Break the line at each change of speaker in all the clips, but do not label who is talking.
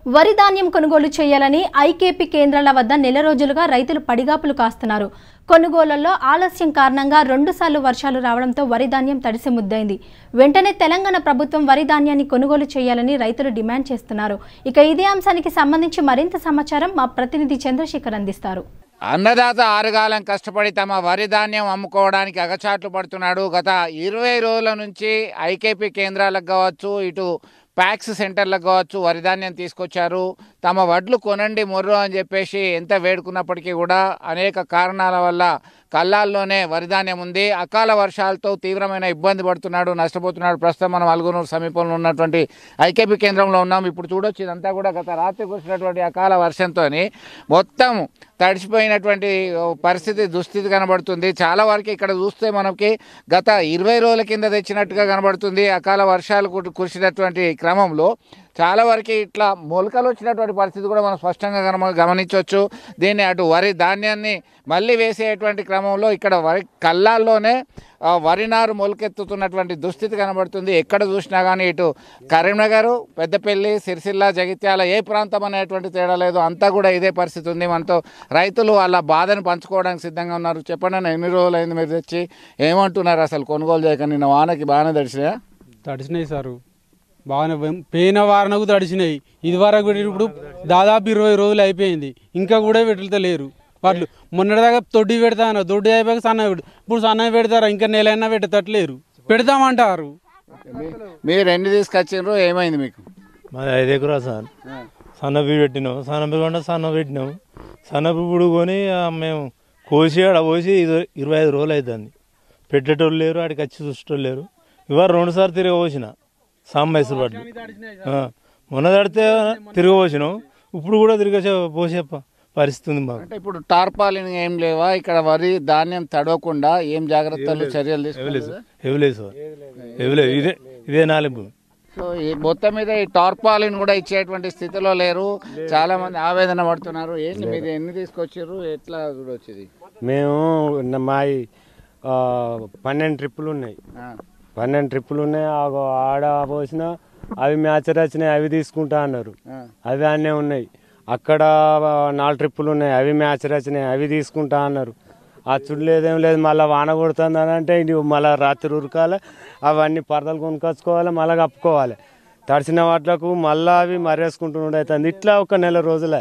వరి ధాన్యం కొనుగోలు చేయాలని ఐకేపీ కేంద్రాల వద్ద నెల రోజులుగా రైతులు పడిగాపులు కాస్తున్నారు కొనుగోళ్లలో ఆలస్యం కారణంగా రెండుసార్లు వర్షాలు రావడంతో వరి ధాన్యం తడిసి ముద్దైంది వెంటనే తెలంగాణ ప్రభుత్వం వరి ధాన్యాన్ని కొనుగోలు చేయాలని రైతులు డిమాండ్ చేస్తున్నారు ఇక ఇదే అంశానికి సంబంధించి మరింత సమాచారం మా ప్రతినిధి చంద్రశేఖర్ అందిస్తారు
అన్నదాత ఆరుగాలం కష్టపడి తమ వరి ధాన్యం అమ్ముకోవడానికి అగచాట్లు పడుతున్నాడు గత ఇరవై రోజుల నుంచి ఐకేపీ కేంద్రాలకు కావచ్చు ఇటు ప్యాక్స్ సెంటర్లకు కావచ్చు వరి ధాన్యం తీసుకొచ్చారు తమ వడ్లు కొనండి మొర్రు అని చెప్పేసి ఎంత వేడుకున్నప్పటికీ కూడా అనేక కారణాల వల్ల కళ్ళాల్లోనే వరి ధాన్యం ఉంది అకాల వర్షాలతో తీవ్రమైన ఇబ్బంది పడుతున్నాడు నష్టపోతున్నాడు ప్రస్తుతం మనం అల్గునూరు సమీపంలో ఉన్నటువంటి ఐకేపీ కేంద్రంలో ఉన్నాం ఇప్పుడు చూడొచ్చు ఇదంతా కూడా గత రాత్రి కురిసినటువంటి అకాల వర్షంతో మొత్తం తడిసిపోయినటువంటి పరిస్థితి దుస్థితి కనబడుతుంది చాలా వరకు ఇక్కడ చూస్తే మనకి గత ఇరవై రోజుల కింద తెచ్చినట్టుగా కనబడుతుంది అకాల వర్షాలు కురి- కురిసినటువంటి క్రమంలో చాలా వరకు ఇట్లా మొలకలు వచ్చినటువంటి పరిస్థితి కూడా మనం స్పష్టంగా గమ గమనించవచ్చు దీన్ని అటు వరి ధాన్యాన్ని మళ్ళీ వేసేటువంటి క్రమంలో ఇక్కడ వరి కళ్ళాల్లోనే ఆ, వరి నారు మొలకెత్తుతున్నటువంటి దుస్థితి కనబడుతుంది ఎక్కడ చూసినా కానీ ఇటు కరీంనగర్ పెద్దపల్లి సిరిసిల్ల జగిత్యాల ఏ ప్రాంతం అనేటువంటి తేడా లేదు అంతా కూడా ఇదే పరిస్థితి ఉంది మనతో రైతులు వాళ్ళ బాధను పంచుకోవడానికి సిద్ధంగా ఉన్నారు చెప్పండి అన్న ఎన్ని రోజులు అయింది మీరు తెచ్చి ఏమంటున్నారు అసలు కొనుగోలు చేయక నిన్న వానకి బాగానే తడిచినాయా
తడిచినాయి సారు బాగానే పోయిన- పోయిన వారణకు తడిచినాయి ఇది వరకు ఇప్పుడు దాదాపు ఇరవై రోజులు అయిపోయింది ఇంకా కూడా పెట్టలేరు వాళ్ళు మొన్నటిదాకా తొడ్డి పెడతాను దొడ్డి అయిపోయాక సన్న పెడు ఇప్పుడు సన్న పెడతారా ఇంకా నెలైనా పెట్టేటట్లేరు పెడతామంటారు
మీ- మీరు ఎన్ని తీసుకొచ్చిండ్రు ఏమైంది మీకు
మాది ఐదు ఎకరా సార్ సన్నపి పెట్టినాం సన్నపి కొండ సన్న పెట్టినాం సన్నపి ఇప్పుడు కొని ఆ, మేము కోసి ఆడ పోసి ఇరవై- ఇరవై ఐదు రోజులు అవుతుంది పెట్టేటోళ్ళు లేరు ఆడికి వచ్చి చూసేటోళ్ళు లేరు ఇవాళ రెండు సార్లు తిరిగి పోసిన సాంబైసలు పడ్డు ఆ, మొన్న తడితే తిరిగి పోసినాం ఇప్పుడు కూడా తిరిగి పోసే ప- పరిస్థితి ఉంది మాకు
అంటే ఇప్పుడు టార్పాలిన్ ఏం లేవా ఇక్కడ వరి ధాన్యం తడవకుండా ఏం జాగ్రత్తలు చర్యలు తీసుకోలేదు
ఇవ్వలేదు సార్ ఇవ్వలేదు ఇదే ఇదే నాలుగు
సో ఈ మొత్తం మీద ఈ టార్పాలిన్ కూడా ఇచ్చేటువంటి స్థితిలో లేరు చాలా మంది ఆవేదన పడుతున్నారు ఏంటి మీరు ఎన్ని తీసుకొచ్చారు ఎట్లా చూడొచ్చింది
మేము న- మాయి ఆ, పన్నెండు ట్రిప్పులు ఉన్నాయి పన్నెండు ట్రిప్పులు ఉన్నాయి ఆగో ఆడ పోసిన అవి మ్యాచర్ వచ్చినాయి అవి తీసుకుంటా అన్నారు అవి అన్నీ ఉన్నాయి అక్కడ ఆ, నాలుగు ట్రిప్పులు ఉన్నాయి అవి మ్యాచర్ వచ్చినాయి అవి తీసుకుంటా అన్నారు అచ్చుడు లేదేం లేదు మళ్ళీ వాన కొడుతుంది అని అంటే ఇది మళ్ళీ రాత్రి ఉరకాలి అవన్నీ పరదలు కొనుక్కొచ్చుకోవాలి మళ్ళీ కప్పుకోవాలి తడిసిన వాటిలకు మళ్ళీ అవి మర్రేసుకుంటుండే అవుతుంది ఇట్లా ఒక నెల రోజులే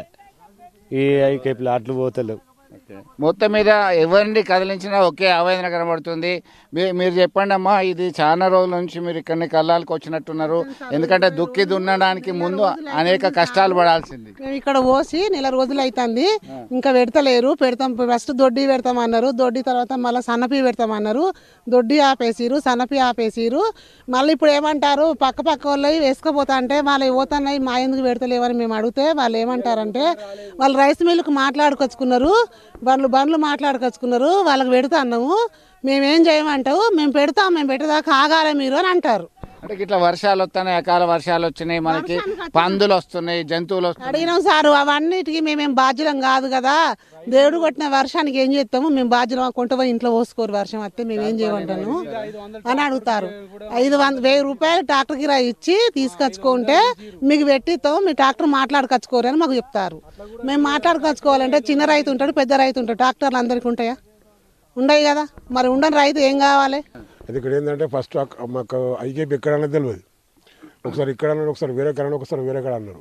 ఈ ఐకేపీలు అట్లు పోతలేవు
మొత్తం మీద ఎవరిని కదిలించినా ఒకే ఆవేదన కనబడుతుంది మీ- మీరు చెప్పండి అమ్మా ఇది చాలా రోజుల నుంచి మీరు ఇక్కడిని కళ్ళాలకు వచ్చినట్టున్నారు ఎందుకంటే దుక్కి దున్నడానికి ముందు అనేక కష్టాలు పడాల్సింది
మేము ఇక్కడ పోసి నెల రోజులు అవుతుంది ఇంకా పెడతలేరు పెడతాం ఫస్ట్ దొడ్డి పెడతాం అన్నారు దొడ్డి తర్వాత మళ్ళీ సన్నపి పెడతాం అన్నారు దొడ్డి ఆపేసిరు సన్నపి ఆపేసిరు మళ్ళీ ఇప్పుడు ఏమంటారు పక్క పక్క వాళ్ళు వేసుకుపోతా అంటే వాళ్ళు పోతున్నాయి మా ఎందుకు పెడతలేవని మేము అడిగితే వాళ్ళు ఏమంటారంటే వాళ్ళు రైస్ మిల్లుకు మాట్లాడుకొచ్చుకున్నారు బండ్లు బండ్లు మాట్లాడుకొచ్చుకున్నారు వాళ్ళకి పెడతా అన్నాము మేమేం చేయమంటావు మేము పెడతాం మేము పెట్టేదాకా ఆగాలి మీరు అని అంటారు
అంటే ఇట్లా వర్షాలు వస్తున్నాయి అకాల వర్షాలు వచ్చినాయి మనకి పందులు వస్తున్నాయి జంతువులు వస్తున్నాయి
అడిగినాం సారు అవన్నిటికీ మేమేం బాధ్యులం కాదు కదా దేవుడు కొట్టిన వర్షానికి ఏం చేస్తాము మేము బాధ్యులం కొంట పోయి ఇంట్లో పోసుకోరు వర్షం వస్తే మేము ఏం చేయమంటాను అని అడుగుతారు ఐదు వంద వెయ్యి రూపాయలు ట్రాక్టర్ కిరాయి ఇచ్చి తీసుకొచ్చుకుంటే మీకు పెట్టిస్తాం మీ ట్రాక్టర్ మాట్లాడుకొచ్చుకోరు అని మాకు చెప్తారు మేము మాట్లాడుకొచ్చుకోవాలంటే చిన్న రైతు ఉంటాడు పెద్ద రైతు ఉంటాడు ట్రాక్టర్లు అందరికీ ఉంటాయా ఉండయి కదా మరి ఉండని రైతు ఏం కావాలి
అది ఇక్కడ ఏంటంటే ఫస్ట్ అక్క- మాకు ఐకేపీ ఎక్కడ అన్నది తెలియదు ఒకసారి ఇక్కడ అన్నారు ఒకసారి వేరే కాడ అన్నారు, ఒకసారి వేరే కాడ అన్నారు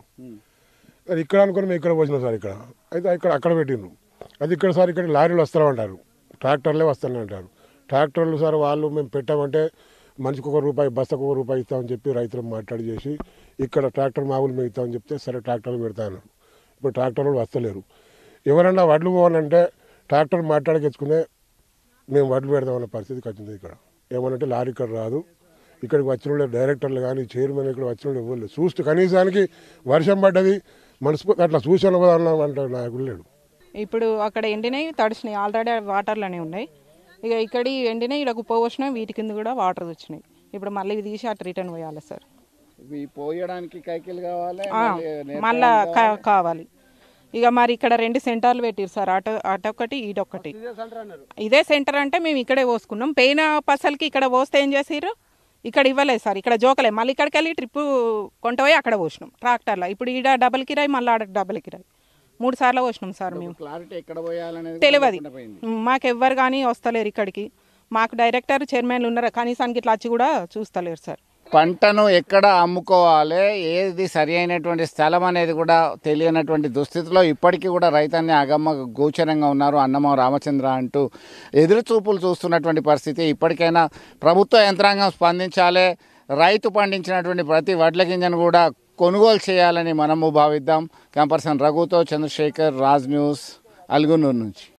అది ఇక్కడ అనుకుని మేము ఇక్కడ పోసినాం సార్ ఇక్కడ అయితే ఇక్కడ అక్కడ పెట్టిండ్రు అది ఇక్కడ సార్ ఇక్కడ లారీలు వస్తామంటారు ట్రాక్టర్లే వస్తాను అంటారు ట్రాక్టర్లు సార్ వాళ్ళు మేము పెట్టామంటే మనిషికి ఒక రూపాయి బస్తకు ఒక రూపాయి ఇస్తామని చెప్పి రైతులు మాట్లాడి చేసి ఇక్కడ ట్రాక్టర్ మామూలు మేము ఇస్తామని చెప్తే సరే ట్రాక్టర్లు పెడతా అన్నారు ఇప్పుడు ట్రాక్టర్లు వస్తలేరు ఎవరన్నా వడ్లు పోవాలంటే ట్రాక్టర్ మాట్లాడకెచ్చుకునే మేము వడ్లు పెడదామన్న పరిస్థితికి వచ్చింది ఇక్కడ ఏమనంటే లారీ ఇక్కడ రాదు ఇక్కడికి వచ్చిన వాళ్ళు డైరెక్టర్లు కానీ చైర్మన్ ఇక్కడ వచ్చిన వాళ్ళు ఇవ్వలేదు చూస్తే కనీసానికి వర్షం పడ్డది మనసు అట్లా చూసాను కదా అన్న అంటే నాయకుడు లేడు
ఇప్పుడు అక్కడ ఎండినాయి తడిచినాయి ఆల్రెడీ వాటర్లోనే ఉన్నాయి ఇక ఇక్కడ ఎండినాయి ఇక్కడ కుప్ప పోసినాయి వీటి కింద కూడా వాటర్ వచ్చినాయి ఇప్పుడు మళ్ళీ ఇవి తీసి అటు రిటర్న్ పోయాలి సార్
ఇవి పోయడానికి కైకిలు కావాలి
ఆ, మళ్ళా కా- కావాలి ఇక మరి ఇక్కడ రెండు సెంటర్లు పెట్టిరు సార్ అటు అటొకటి ఇటొకటి ఇదే సెంటర్ అంటే మేము ఇక్కడే పోసుకున్నాం పెయిన్ పసలకి ఇక్కడ పోస్తే ఏం చేసిర్రు ఇక్కడ ఇవ్వలేదు సార్ ఇక్కడ జోకలే మళ్ళీ ఇక్కడికి వెళ్ళి ట్రిప్ కొంట పోయి అక్కడ పోసినాం ట్రాక్టర్లో ఇప్పుడు ఈడ డబల్ కిరాయి మళ్ళీ ఆడ డబల్ కిరాయి మూడు సార్లు పోసినాం సార్ మేము
క్లారిటీ ఎక్కడ పోయాలనేది
తెలియదు మాకు ఎవ్వరు కానీ వస్తలేరు ఇక్కడికి మాకు డైరెక్టర్ చైర్మన్లు ఉన్నారు కనీసానికి ఇట్లా వచ్చి కూడా చూస్తలేరు సార్
పంటను ఎక్కడ అమ్ముకోవాలి ఏది సరి అయినటువంటి స్థలం అనేది కూడా తెలియనటువంటి దుస్థితిలో ఇప్పటికీ కూడా రైతాన్ని అగమ్మ గోచరంగా ఉన్నారు అన్నమ రామచంద్ర అంటూ ఎదురు చూపులు చూస్తున్నటువంటి పరిస్థితి ఇప్పటికైనా ప్రభుత్వ యంత్రాంగం స్పందించాలి రైతు పండించినటువంటి ప్రతి వడ్ల గింజను కూడా కొనుగోలు చేయాలని మనము భావిద్దాం క్యాంపర్సన్ రఘుతో చంద్రశేఖర్ రాజ్ న్యూస్ అల్గునూరు నుంచి